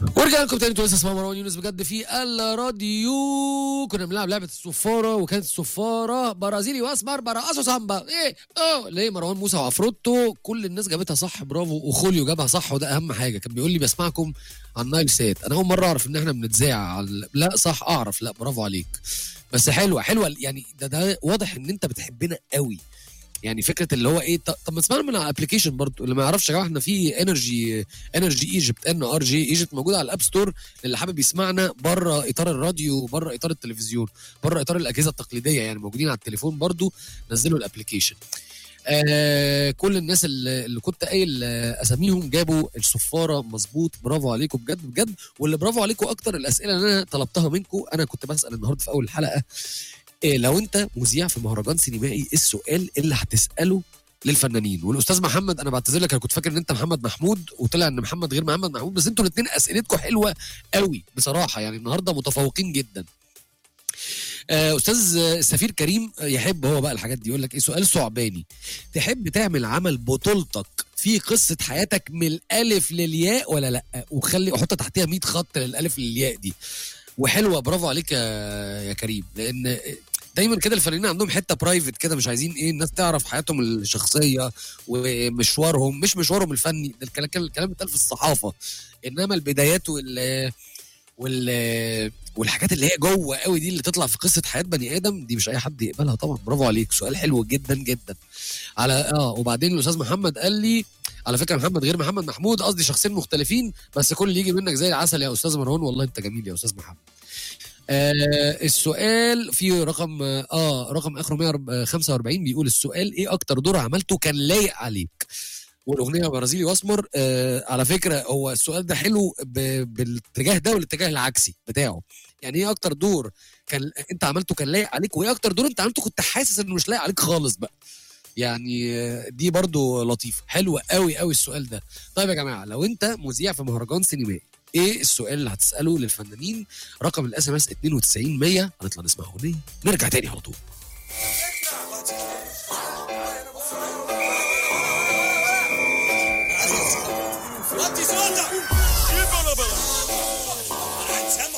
ورجعنا لكم تاني انتوا لسه اسمها مروان يونس بجد في الراديو كنا بنلعب لعبه الصفاره وكانت الصفاره برازيلي واسمر برقصوا سامبا ايه اه ليه مروان موسى وعفروتو كل الناس جابتها صح برافو وخوليو جابها صح وده اهم حاجه كان بيقول لي بسمعكم على النايل سات انا اول مره اعرف ان احنا بنتذاع على لا صح اعرف لا برافو عليك بس حلوه حلوه يعني ده ده واضح ان انت بتحبنا قوي يعني فكره اللي هو ايه ط- طب ما تسمعنا من على الابلكيشن برضو اللي ما يعرفش يا جماعه احنا في انرجي انرجي ايجيبت ان ار جي ايجيبت موجوده على الاب ستور اللي حابب يسمعنا بره اطار الراديو بره اطار التلفزيون بره اطار الاجهزه التقليديه يعني موجودين على التليفون برضو نزلوا الابلكيشن آه كل الناس اللي, اللي كنت قايل آه، اساميهم جابوا الصفاره مظبوط برافو عليكم بجد بجد واللي برافو عليكم اكتر الاسئله اللي انا طلبتها منكم انا كنت بسال النهارده في اول الحلقه إيه لو انت مذيع في مهرجان سينمائي ايه السؤال اللي هتساله للفنانين والاستاذ محمد انا بعتذر لك انا كنت فاكر ان انت محمد محمود وطلع ان محمد غير محمد محمود بس انتوا الاثنين اسئلتكم حلوه قوي بصراحه يعني النهارده متفوقين جدا آه، استاذ السفير كريم يحب هو بقى الحاجات دي يقول لك ايه سؤال ثعباني تحب تعمل عمل بطولتك في قصه حياتك من الالف للياء ولا لا وخلي احط تحتها 100 خط للالف للياء دي وحلوه برافو عليك يا يا كريم لان دايما كده الفنانين عندهم حته برايفت كده مش عايزين ايه الناس تعرف حياتهم الشخصيه ومشوارهم مش مشوارهم الفني ده الكلام الكلام بيتقال في الصحافه انما البدايات وال وال والحاجات اللي هي جوه قوي دي اللي تطلع في قصه حياه بني ادم دي مش اي حد يقبلها طبعا برافو عليك سؤال حلو جدا جدا على اه وبعدين الاستاذ محمد قال لي على فكره محمد غير محمد محمود قصدي شخصين مختلفين بس كل اللي يجي منك زي العسل يا استاذ مروان والله انت جميل يا استاذ محمد آه السؤال في رقم اه رقم اخره 145 بيقول السؤال ايه اكتر دور عملته كان لايق عليك والاغنيه برازيلي واسمر آه على فكره هو السؤال ده حلو ب- بالاتجاه ده والاتجاه العكسي بتاعه يعني ايه اكتر دور كان انت عملته كان لايق عليك وايه اكتر دور انت عملته كنت حاسس انه مش لايق عليك خالص بقى يعني آه، دي برضو لطيفه حلوه قوي قوي السؤال ده طيب يا جماعه لو انت مذيع في مهرجان سينمائي ايه السؤال اللي هتساله للفنانين رقم الاس ام اس 92 100 هنطلع نسمع اغنيه نرجع تاني على طول وطي صوتك شيل بلا بلا